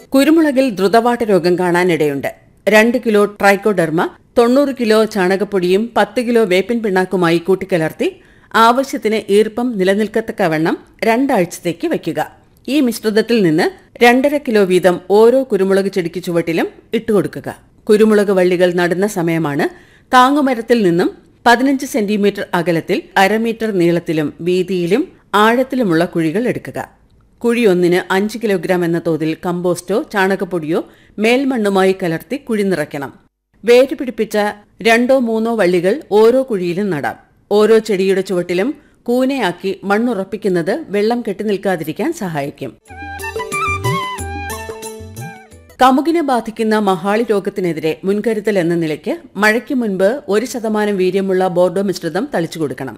കുരുമുളകിൽ ദ്രുതവാട്ട രോഗം കാണാനിടയുണ്ട് രണ്ട് kilo trichoderma തൊണ്ണൂറ് കിലോ ചാണകപ്പൊടിയും പത്ത് കിലോ വേപ്പിൻ പിണ്ണാക്കുമായി കൂട്ടിക്കലർത്തി ആവശ്യത്തിന് ഈർപ്പം നിലനിൽക്കത്തക്കവണ്ണം രണ്ടാഴ്ചത്തേക്ക് വയ്ക്കുക ഈ മിശ്രിതത്തിൽ നിന്ന് രണ്ടര കിലോ വീതം ഓരോ കുരുമുളക് ചെടിക്ക് ചുവട്ടിലും ഇട്ടുകൊടുക്കുക കുരുമുളക് വള്ളികൾ നടുന്ന സമയമാണ് താങ്ങുമരത്തിൽ നിന്നും പതിനഞ്ച് സെന്റിമീറ്റർ അകലത്തിൽ അരമീറ്റർ നീളത്തിലും വീതിയിലും ആഴത്തിലുമുള്ള കുഴികൾ എടുക്കുക കുഴി ഒന്നിന് അഞ്ച് കിലോഗ്രാം എന്ന തോതിൽ കമ്പോസ്റ്റോ ചാണകപ്പൊടിയോ മേൽമണ്ണുമായി കലർത്തി കുഴി നിറയ്ക്കണം വേര് പിടിപ്പിച്ച രണ്ടോ മൂന്നോ വള്ളികൾ ഓരോ കുഴിയിലും നടാം ഓരോ ചെടിയുടെ ചുവട്ടിലും കൂനയാക്കി മണ്ണുറപ്പിക്കുന്നത് വെള്ളം കെട്ടിനിൽക്കാതിരിക്കാൻ സഹായിക്കും കമുകിനെ ബാധിക്കുന്ന മഹാളി രോഗത്തിനെതിരെ മുൻകരുതൽ എന്ന നിലയ്ക്ക് മഴയ്ക്ക് മുൻപ് ഒരു ശതമാനം വീര്യമുള്ള ബോർഡോ മിശ്രിതം തളിച്ചു കൊടുക്കണം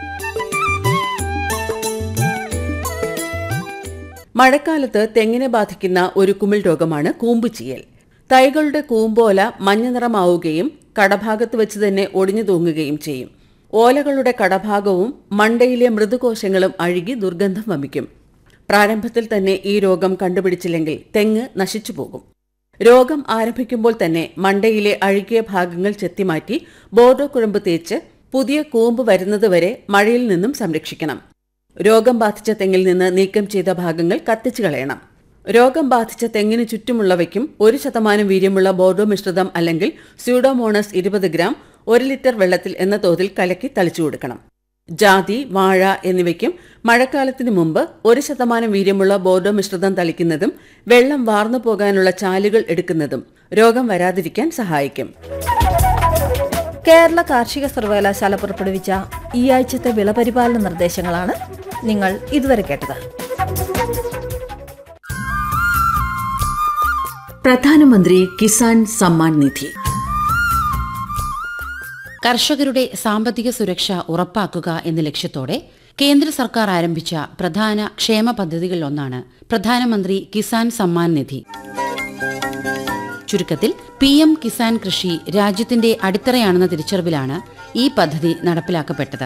മഴക്കാലത്ത് തെങ്ങിനെ ബാധിക്കുന്ന ഒരു കുമിൾ രോഗമാണ് കൂമ്പുചീയൽ തൈകളുടെ കൂമ്പോല മഞ്ഞ നിറമാവുകയും കടഭാഗത്ത് വെച്ച് തന്നെ ഒടിഞ്ഞു തൂങ്ങുകയും ചെയ്യും ഓലകളുടെ കടഭാഗവും മണ്ടയിലെ മൃദുകോശങ്ങളും അഴുകി ദുർഗന്ധം വമിക്കും പ്രാരംഭത്തിൽ തന്നെ ഈ രോഗം കണ്ടുപിടിച്ചില്ലെങ്കിൽ തെങ്ങ് നശിച്ചു പോകും രോഗം ആരംഭിക്കുമ്പോൾ തന്നെ മണ്ടയിലെ അഴുകിയ ഭാഗങ്ങൾ ചെത്തിമാറ്റി ബോർഡോ കുഴമ്പ് തേച്ച് പുതിയ കൂമ്പ് വരുന്നതുവരെ മഴയിൽ നിന്നും സംരക്ഷിക്കണം രോഗം ബാധിച്ച തെങ്ങിൽ നിന്ന് നീക്കം ചെയ്ത ഭാഗങ്ങൾ കത്തിച്ചു കളയണം രോഗം ബാധിച്ച തെങ്ങിന് ചുറ്റുമുള്ളവയ്ക്കും ഒരു ശതമാനം വീര്യമുള്ള ബോർഡോ മിശ്രിതം അല്ലെങ്കിൽ സ്യൂഡോമോണസ് ഇരുപത് ഗ്രാം ഒരു ലിറ്റർ വെള്ളത്തിൽ എന്ന തോതിൽ കലക്കി തളിച്ചു കൊടുക്കണം ജാതി വാഴ എന്നിവയ്ക്കും മഴക്കാലത്തിന് മുമ്പ് ഒരു ശതമാനം വീര്യമുള്ള ബോർഡോ മിശ്രിതം തളിക്കുന്നതും വെള്ളം വാർന്നു പോകാനുള്ള ചാലുകൾ എടുക്കുന്നതും രോഗം വരാതിരിക്കാൻ സഹായിക്കും കേരള കാർഷിക സർവകലാശാല പുറപ്പെടുവിച്ച ഈ ആഴ്ചത്തെ വിളപരിപാലന നിർദ്ദേശങ്ങളാണ് നിങ്ങൾ ഇതുവരെ കേട്ടത് പ്രധാനമന്ത്രി കിസാൻ സമ്മാൻ നിധി കർഷകരുടെ സാമ്പത്തിക സുരക്ഷ ഉറപ്പാക്കുക എന്ന ലക്ഷ്യത്തോടെ കേന്ദ്ര സർക്കാർ ആരംഭിച്ച പ്രധാന ക്ഷേമ പദ്ധതികളിലൊന്നാണ് പ്രധാനമന്ത്രി കിസാൻ സമ്മാൻ നിധി ചുരുക്കത്തിൽ പി എം കിസാൻ കൃഷി രാജ്യത്തിന്റെ അടിത്തറയാണെന്ന തിരിച്ചറിവിലാണ് ഈ പദ്ധതി നടപ്പിലാക്കപ്പെട്ടത്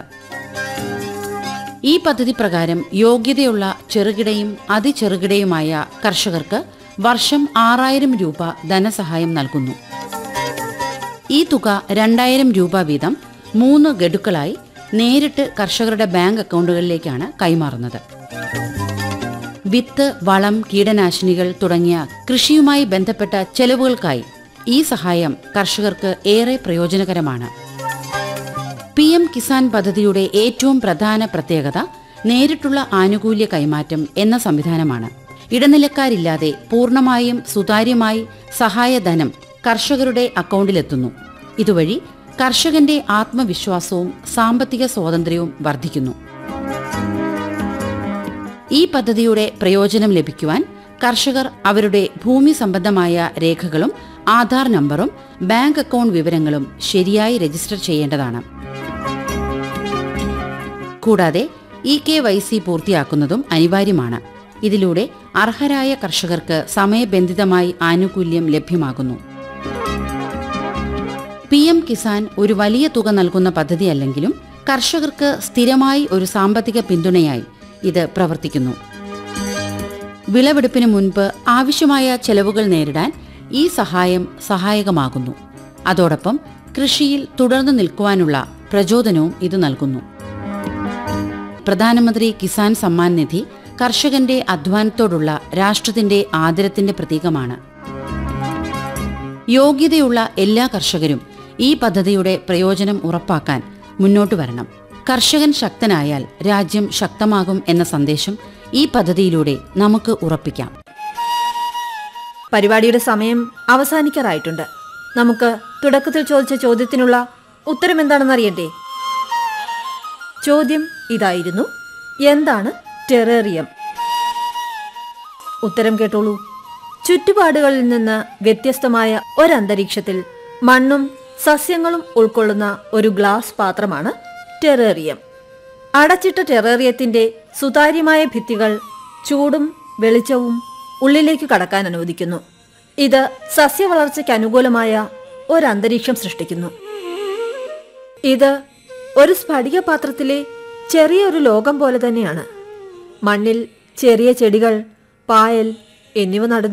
ഈ പദ്ധതി പ്രകാരം യോഗ്യതയുള്ള ചെറുകിടയും അതിചെറുകിടയുമായ കർഷകർക്ക് വർഷം ആറായിരം രൂപ ധനസഹായം നൽകുന്നു ഈ തുക രണ്ടായിരം രൂപ വീതം മൂന്ന് ഗഡുക്കളായി നേരിട്ട് കർഷകരുടെ ബാങ്ക് അക്കൗണ്ടുകളിലേക്കാണ് കൈമാറുന്നത് വിത്ത് വളം കീടനാശിനികൾ തുടങ്ങിയ കൃഷിയുമായി ബന്ധപ്പെട്ട ചെലവുകൾക്കായി ഈ സഹായം കർഷകർക്ക് ഏറെ പ്രയോജനകരമാണ് പി എം കിസാൻ പദ്ധതിയുടെ ഏറ്റവും പ്രധാന പ്രത്യേകത നേരിട്ടുള്ള ആനുകൂല്യ കൈമാറ്റം എന്ന സംവിധാനമാണ് ഇടനിലക്കാരില്ലാതെ പൂർണ്ണമായും സുതാര്യമായി സഹായധനം കർഷകരുടെ അക്കൗണ്ടിലെത്തുന്നു ഇതുവഴി കർഷകന്റെ ആത്മവിശ്വാസവും സാമ്പത്തിക സ്വാതന്ത്ര്യവും വർദ്ധിക്കുന്നു ഈ പദ്ധതിയുടെ പ്രയോജനം ലഭിക്കുവാൻ കർഷകർ അവരുടെ ഭൂമി സംബന്ധമായ രേഖകളും ആധാർ നമ്പറും ബാങ്ക് അക്കൗണ്ട് വിവരങ്ങളും ശരിയായി രജിസ്റ്റർ ചെയ്യേണ്ടതാണ് കൂടാതെ ഇ കെ വൈ സി പൂർത്തിയാക്കുന്നതും അനിവാര്യമാണ് ഇതിലൂടെ അർഹരായ കർഷകർക്ക് സമയബന്ധിതമായി ആനുകൂല്യം ലഭ്യമാകുന്നു പി എം കിസാൻ ഒരു വലിയ തുക നൽകുന്ന പദ്ധതിയല്ലെങ്കിലും കർഷകർക്ക് സ്ഥിരമായി ഒരു സാമ്പത്തിക പിന്തുണയായി ഇത് പ്രവർത്തിക്കുന്നു വിളവെടുപ്പിന് മുൻപ് ആവശ്യമായ ചെലവുകൾ നേരിടാൻ ഈ സഹായം സഹായകമാകുന്നു അതോടൊപ്പം കൃഷിയിൽ തുടർന്നു നിൽക്കുവാനുള്ള പ്രചോദനവും ഇത് നൽകുന്നു പ്രധാനമന്ത്രി കിസാൻ സമ്മാൻ നിധി കർഷകന്റെ അധ്വാനത്തോടുള്ള രാഷ്ട്രത്തിന്റെ ആദരത്തിന്റെ പ്രതീകമാണ് യോഗ്യതയുള്ള എല്ലാ കർഷകരും ഈ പദ്ധതിയുടെ പ്രയോജനം ഉറപ്പാക്കാൻ മുന്നോട്ടു വരണം കർഷകൻ ശക്തനായാൽ രാജ്യം ശക്തമാകും എന്ന സന്ദേശം ഈ പദ്ധതിയിലൂടെ നമുക്ക് ഉറപ്പിക്കാം പരിപാടിയുടെ സമയം അവസാനിക്കാറായിട്ടുണ്ട് നമുക്ക് തുടക്കത്തിൽ ചോദിച്ച ചോദ്യത്തിനുള്ള ഉത്തരം എന്താണെന്ന് അറിയണ്ടേ ചോദ്യം ഇതായിരുന്നു എന്താണ് ടെറേറിയം ഉത്തരം കേട്ടോളൂ ചുറ്റുപാടുകളിൽ നിന്ന് വ്യത്യസ്തമായ ഒരന്തരീക്ഷത്തിൽ മണ്ണും സസ്യങ്ങളും ഉൾക്കൊള്ളുന്ന ഒരു ഗ്ലാസ് പാത്രമാണ് ടെറേറിയം അടച്ചിട്ട ടെറേറിയത്തിന്റെ സുതാര്യമായ ഭിത്തികൾ ചൂടും വെളിച്ചവും ഉള്ളിലേക്ക് കടക്കാൻ അനുവദിക്കുന്നു ഇത് സസ്യവളർച്ചയ്ക്ക് അനുകൂലമായ ഒരു അന്തരീക്ഷം സൃഷ്ടിക്കുന്നു ഇത് ഒരു സ്ഫടിക പാത്രത്തിലെ ചെറിയൊരു ലോകം പോലെ തന്നെയാണ് മണ്ണിൽ ചെറിയ ചെടികൾ പായൽ എന്നിവ നടുന്നു